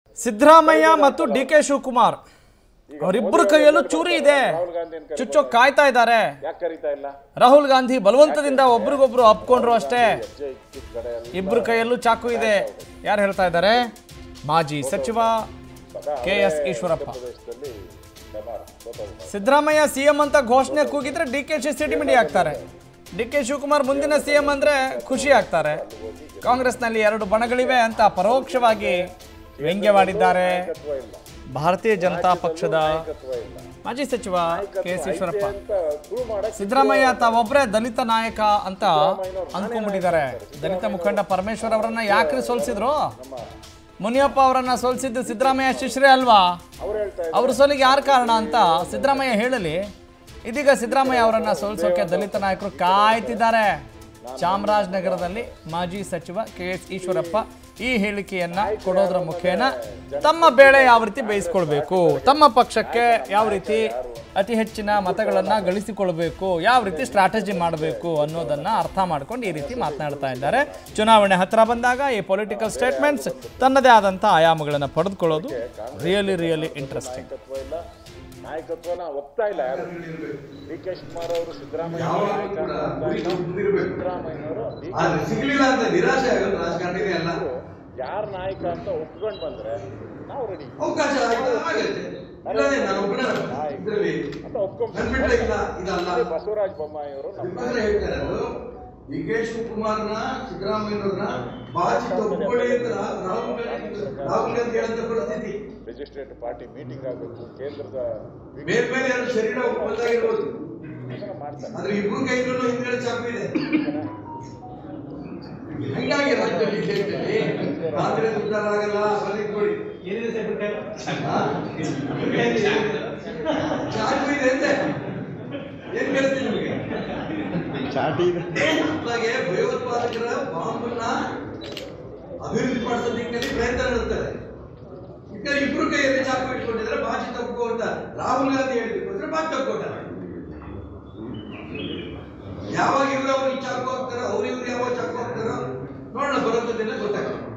ಸಿದ್ದರಾಮಯ್ಯ ಮತ್ತು D K Shivakumar ಅವರಿಬ್ಬರ ಕೈಯಲ್ಲೂ ಚೂರಿ ಇದೆ ರಾಹುಲ್ ಗಾಂಧಿನ ಚುಚ್ಚೋ ಕಾಯ್ತಾ ಇದ್ದಾರೆ ಯಾಕೆ ಕರೀತಾ ಇಲ್ಲ ರಾಹುಲ್ ಗಾಂಧಿ ಬಲವಂತದಿಂದ ಒಬ್ರಿಗೊಬ್ರು ಅಪ್ಕೊಂಡ್ರು ಅಷ್ಟೇ ಹೆಜ್ಜೆ ಇಕ್ಕಿದ ಕಡೆ ಎಲ್ಲ ಇಬ್ಬರ ಕೈಯಲ್ಲೂ ಚಾಕು ಇದೆ ಯಾರು ಹೇಳ್ತಾ ಇದ್ದಾರೆ ಮಾಜಿ ಸಚಿವ ಕೆ ಎಸ್ ಈಶ್ವರಪ್ಪ ಪ್ರದೇಶದಲ್ಲಿ ಡಮಾರ್ ಗೊತ್ತಾಗುತ್ತೆ ಸಿದ್ದರಾಮಯ್ಯ ಸಿಎಂ ಅಂತ ಘೋಷಣೆ ಕೂಗಿದ್ರೆ ಡಿ ಕೆ ಶಿ ಸಿಡಿಮಿಡಿ ಆಗ್ತಾರೆ ಡಿ ಕೆ ಶಿವಕುಮಾರ್ ಮುಂದಿನ ಸಿಎಂ ಅಂದ್ರೆ ಖುಷಿ ಆಗ್ತಾರೆ ಕಾಂಗ್ರೆಸ್ನಲ್ಲಿ ಎರಡು ಬಣಗಳಿವೆ ಅಂತ ಪರೋಕ್ಷವಾಗಿ ವ್ಯಂಗ್ಯವಾಡಿದ್ದಾರೆ ಭಾರತೀಯ ಜನತಾ ಪಕ್ಷದ ಮಾಜಿ ಸಚಿವ ಕೆ ಎಸ್ ಈಶ್ವರಪ್ಪ ಅಂತ ಪ್ರೂವ್ ಮಾಡಕ್ ಸಿದ್ದರಾಮಯ್ಯ ತಾವೊಬ್ಬರೇ ದಲಿತ ನಾಯಕ ಅಂತ ಅಂದ್ಕೊಂಡ್ಬಿಟ್ಟಿದ್ದಾರೆ ದಲಿತ ಮುಖಂಡ ಪರಮೇಶ್ವರ್ ಅವರನ್ನ ಯಾಕ್ರಿ ಸೋಲ್ಸಿದ್ರು ಮುನಿಯಪ್ಪ ಅವರನ್ನ ಸೋಲ್ಸಿದ್ದು ಸಿದ್ದರಾಮಯ್ಯ ಶಿಷ್ಯರೇ ಅಲ್ವಾ ಅವ್ರು ಹೇಳ್ತಾ ಅವ್ರ ಸೋಲಿಗೆ ಯಾರು ಕಾರಣ ಅಂತ ಸಿದ್ದರಾಮಯ್ಯ ಹೇಳಲಿ ಇದೀಗ ಸಿದ್ದರಾಮಯ್ಯ ಅವರನ್ನ ಸೋಲಿಸೋಕೆ ದಲಿತ ನಾಯಕರು ಕಾಯ್ತಿದ್ದಾರೆ ಚಾಮರಾಜನಗರದಲ್ಲಿ ಮಾಜಿ ಸಚಿವ ಕೆ ಎಸ್ ಈಶ್ವರಪ್ಪ ಈ ಹೇಳಿಕೆಯನ್ನ ಕೊಡೋದ್ರ ಮುಖೇನ ತಮ್ಮ ಬೇಳೆ ಯಾವ ರೀತಿ ಬೇಯಿಸ್ಕೊಳ್ಬೇಕು ತಮ್ಮ ಪಕ್ಷಕ್ಕೆ ಯಾವ ರೀತಿ ಅತಿ ಹೆಚ್ಚಿನ ಮತಗಳನ್ನ ಗಳಿಸಿಕೊಳ್ಬೇಕು ಯಾವ ರೀತಿ ಸ್ಟ್ರಾಟಜಿ ಮಾಡಬೇಕು ಅನ್ನೋದನ್ನ ಅರ್ಥ ಮಾಡ್ಕೊಂಡು ಈ ರೀತಿ ಮಾತನಾಡ್ತಾ ಇದ್ದಾರೆ ಚುನಾವಣೆ ಹತ್ರ ಬಂದಾಗ ಈ ಪೊಲಿಟಿಕಲ್ ಸ್ಟೇಟ್ಮೆಂಟ್ಸ್ ತನ್ನದೇ ಆದಂಥ ಆಯಾಮಗಳನ್ನು ಪಡೆದುಕೊಳ್ಳೋದು ರಿಯಲಿ ರಿಯಲಿ ಇಂಟ್ರೆಸ್ಟಿಂಗ್ ನಾಯಕತ್ವ ಇಲ್ಲ ನಾಯಕತ್ವನ ಒಪ್ತಾ ಇಲ್ಲ ಯಾರು ಡಿ ಕೆ ಶಿವಕುಮಾರ್ ಅವರು ಸಿದ್ದರಾಮಯ್ಯ ಯಾವಾಗ ನಾಯಕ ಕೂಡ ಅಂತ ಗುರಿ ಇಲ್ಲ. ಮುಂದಿರ್ಬೇಕು. ಸಿದ್ದರಾಮಯ್ಯನವರು ಡಿ ಕೆ ಆದ್ರೆ ಸಿಗ್ಲಿಲ್ಲ ಅಂತ ನಿರಾಶೆ ಆಗೋದು ರಾಜಕಾರಣಿಗೆ ಅಲ್ಲ ಯಾರ ನಾಯಕ ಅಂತ ಒಪ್ಕೊಂಡು ಬಂದ್ರೆ ನಾವು ರೆಡಿ ಅವಕಾಶ ಆಯ್ತು ಆಗತ್ತೆ ಇಲ್ಲದೆ ನಾನು ಒಬ್ಬನೇ ಇದ್ರಲ್ಲಿ ಅಂತ ಒಪ್ಕೊಂಡ್ ನನ್ಬಿಟ್ರೆ ಇಲ್ಲ ಇದಲ್ಲ ಬಸವರಾಜ ಬೊಮ್ಮಾಯಿ ಅವರು ನಮ್ಮ ಅದಕ್ಕೋಸ್ಕರ ಹೇಳ್ತಾರೆ ಅದು ಡಿ ಕೆ ಶಿವಕುಮಾರ್ನ ಸಿದ್ದರಾಮಯ್ಯನವ್ರನ್ನ ಬಾಚಿ ತಗೊಳ್ಳಿ ಅಂತ ರಾ- ರಾಹುಲ್ ಗಾಂಧಿ ರಾಹುಲ್ ಗಾಂಧಿ ಹೇಳಂತ ಪರಿಸ್ಥಿತಿ ರಿಜಿಸ್ಟ್ರೇಟ್ ಪಾರ್ಟಿ ಮೀಟಿಂಗ್ ಆಗಬೇಕು ಕೇಂದ್ರದ ಮೇಲ್ಮೇಲೆ ಯಾರು ಶರೀರ ಬದಲಾಗಿರ್ಬೋದು ವಿಭಜನೆ ಮಾಡ್ತಾರೆ ಆದ್ರೆ ಇಬ್ರು ಕೈಗಳಲ್ಲೂ ಹಿಂದ್ಗಡೆ ಚಾಕು ಇದೆ ಹಂಗಾಗಿ ರಾಜ್ಯದಲ್ಲಿ ಈ ದೇಶದಲ್ಲಿ ಕಾಂಗ್ರೆಸ್ ಉದ್ಧಾರ ಆಗಲ್ಲ ಬನ್ನಿ ನೋಡಿ ಹಾ? ಚಾಕು ಇದೆ ಅಂತೆ ಏನ್ ಕೇಳ್ತೀನಿ ನಿಮಗೆ ಹಾಗೆ ಭಯೋತ್ಪಾದಕರ ಬಾಂಬನ್ನ ಅಭಿವೃದ್ಧಿ ಮಾಡಿಸೋ ದಿಕ್ಕಿನಲ್ಲಿ ಪ್ರಯತ್ನ ನಡೆಸ್ತಾರೆ ಈಗ ಇಬ್ರು ಕೈಯಲ್ಲಿ ಚಾಕು ಇಟ್ಕೊಂಡಿದ್ರೆ ಬಾಚಿ ತಪ್ಪು ಅಂತ ರಾಹುಲ್ ಗಾಂಧಿ ಹೇಳಿದ್ರು ಬಾಚಿ ತಕ್ಕೊಂಡ ಯಾವಾಗ ಇವ್ರು ಅವ್ರಿಗೆ ಚಾಕು ಹಾಕ್ತಾರೋ ಅವ್ರು ಇವ್ರು ಯಾವಾಗ ಚಾಕು ಹಾಕ್ತಾರೋ ನೋಡೋಣ ಬರೋದಿಲ್ಲ ಗೊತ್ತಾಗುತ್ತೆ